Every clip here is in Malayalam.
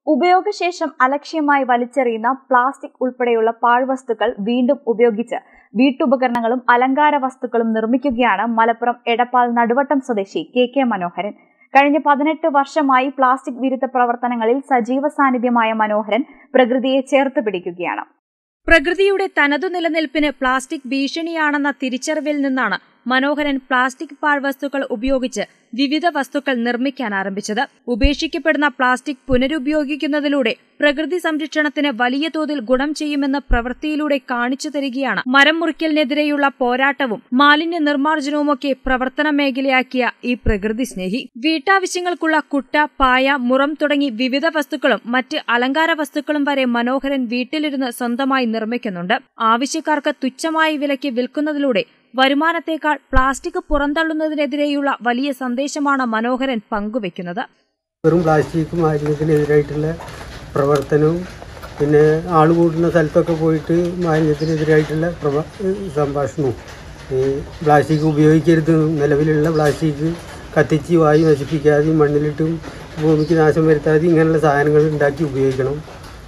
ഉപയോഗശേഷം അലക്ഷ്യമായി വലിച്ചെറിയുന്ന പ്ലാസ്റ്റിക് ഉൾപ്പെടെയുള്ള പാഴ്വസ്തുക്കൾ വീണ്ടും ഉപയോഗിച്ച് വീട്ടുപകരണങ്ങളും അലങ്കാര വസ്തുക്കളും നിർമ്മിക്കുകയാണ് മലപ്പുറം എടപ്പാൾ നടുവട്ടം സ്വദേശി കെ കെ മനോഹരൻ കഴിഞ്ഞ പതിനെട്ട് വർഷമായി പ്ലാസ്റ്റിക് വിരുദ്ധ പ്രവർത്തനങ്ങളിൽ സജീവ സാന്നിധ്യമായ മനോഹരൻ പ്രകൃതിയെ ചേർത്ത് പിടിക്കുകയാണ് പ്രകൃതിയുടെ തനതു നിലനിൽപ്പിന് പ്ലാസ്റ്റിക് ഭീഷണിയാണെന്ന തിരിച്ചറിവിൽ നിന്നാണ് മനോഹരൻ പ്ലാസ്റ്റിക് പാഴ്വസ്തുക്കൾ ഉപയോഗിച്ച് വിവിധ വസ്തുക്കൾ നിർമ്മിക്കാൻ ആരംഭിച്ചത് ഉപേക്ഷിക്കപ്പെടുന്ന പ്ലാസ്റ്റിക് പുനരുപയോഗിക്കുന്നതിലൂടെ പ്രകൃതി സംരക്ഷണത്തിന് വലിയ തോതിൽ ഗുണം ചെയ്യുമെന്ന് പ്രവൃത്തിയിലൂടെ കാണിച്ചു തരികയാണ് മരം മുറിക്കലിനെതിരെയുള്ള പോരാട്ടവും മാലിന്യ നിർമ്മാർജ്ജനവുമൊക്കെ പ്രവർത്തന മേഖലയാക്കിയ ഈ പ്രകൃതി സ്നേഹി വീട്ടാവശ്യങ്ങൾക്കുള്ള കുട്ട പായ മുറം തുടങ്ങി വിവിധ വസ്തുക്കളും മറ്റ് അലങ്കാര വസ്തുക്കളും വരെ മനോഹരൻ വീട്ടിലിരുന്ന് സ്വന്തമായി നിർമ്മിക്കുന്നുണ്ട് ആവശ്യക്കാർക്ക് തുച്ഛമായ വിലയ്ക്ക് വിൽക്കുന്നതിലൂടെ വരുമാനത്തേക്കാൾ പ്ലാസ്റ്റിക് പുറന്തള്ളുന്നതിനെതിരെയുള്ള വലിയ സന്ദേശമാണ് മനോഹരൻ പങ്കുവെക്കുന്നത് വെറും പ്ലാസ്റ്റിക് മാലിന്യത്തിനെതിരായിട്ടുള്ള പ്രവർത്തനവും പിന്നെ ആൾ കൂടുന്ന സ്ഥലത്തൊക്കെ പോയിട്ട് മാലിന്യത്തിനെതിരായിട്ടുള്ള പ്രവ സംഭാഷണവും ഈ പ്ലാസ്റ്റിക് ഉപയോഗിക്കരുത് നിലവിലുള്ള പ്ലാസ്റ്റിക് കത്തിച്ച് വായു നശിപ്പിക്കാതെയും മണ്ണിലിട്ടും ഭൂമിക്ക് നാശം വരുത്താതെ ഇങ്ങനെയുള്ള സാധനങ്ങൾ ഉണ്ടാക്കി ഉപയോഗിക്കണം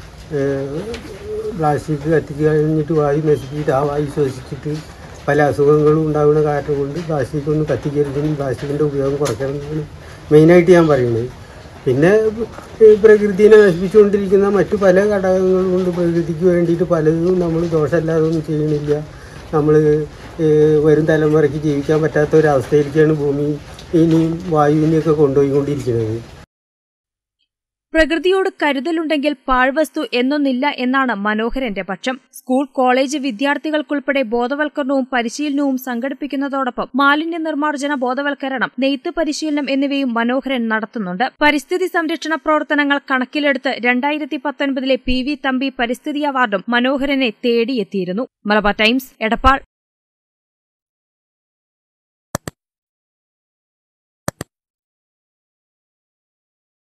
പ്ലാസ്റ്റിക് കത്തിച്ച് കഴിഞ്ഞിട്ട് വായു നശിപ്പിച്ചിട്ട് ആ വായു ശ്വസിച്ചിട്ട് പല അസുഖങ്ങളും ഉണ്ടാകുന്ന കാരണം കൊണ്ട് പ്ലാസ്റ്റിക് ഒന്നും കത്തിക്കരുതെന്നും പ്ലാസ്റ്റിക്കിൻ്റെ ഉപയോഗം കുറയ്ക്കണം എന്നാണ് മെയിനായിട്ട് ഞാൻ പറയുന്നത് പിന്നെ ഈ പ്രകൃതിയെ നശിപ്പിച്ചുകൊണ്ടിരിക്കുന്ന മറ്റു പല ഘടകങ്ങളും കൊണ്ട് പ്രകൃതിക്ക് വേണ്ടിയിട്ട് പലതും നമ്മൾ ദോഷമല്ലാതെ ഒന്നും ചെയ്യണില്ല നമ്മൾ വരും തലമുറയ്ക്ക് ജീവിക്കാൻ പറ്റാത്ത ഒരവസ്ഥയിലേക്കാണ് ഭൂമി ഇനിയും വായുവിനെയൊക്കെ കൊണ്ടുപോയിക്കൊണ്ടിരിക്കുന്നത് പ്രകൃതിയോട് കരുതലുണ്ടെങ്കിൽ പാഴ്വസ്തു എന്നൊന്നില്ല എന്നാണ് മനോഹരന്റെ പക്ഷം സ്കൂൾ കോളേജ് വിദ്യാർത്ഥികൾക്കുൾപ്പെടെ ബോധവൽക്കരണവും പരിശീലനവും സംഘടിപ്പിക്കുന്നതോടൊപ്പം മാലിന്യ നിർമ്മാർജ്ജന ബോധവൽക്കരണം നെയ്ത്ത് പരിശീലനം എന്നിവയും മനോഹരൻ നടത്തുന്നുണ്ട് പരിസ്ഥിതി സംരക്ഷണ പ്രവർത്തനങ്ങൾ കണക്കിലെടുത്ത് രണ്ടായിരത്തി പത്തൊൻപതിലെ പി വി തമ്പി പരിസ്ഥിതി അവാർഡും മനോഹരനെ തേടിയെത്തിയിരുന്നു മലബാർ ടൈംസ് എടപ്പാൾ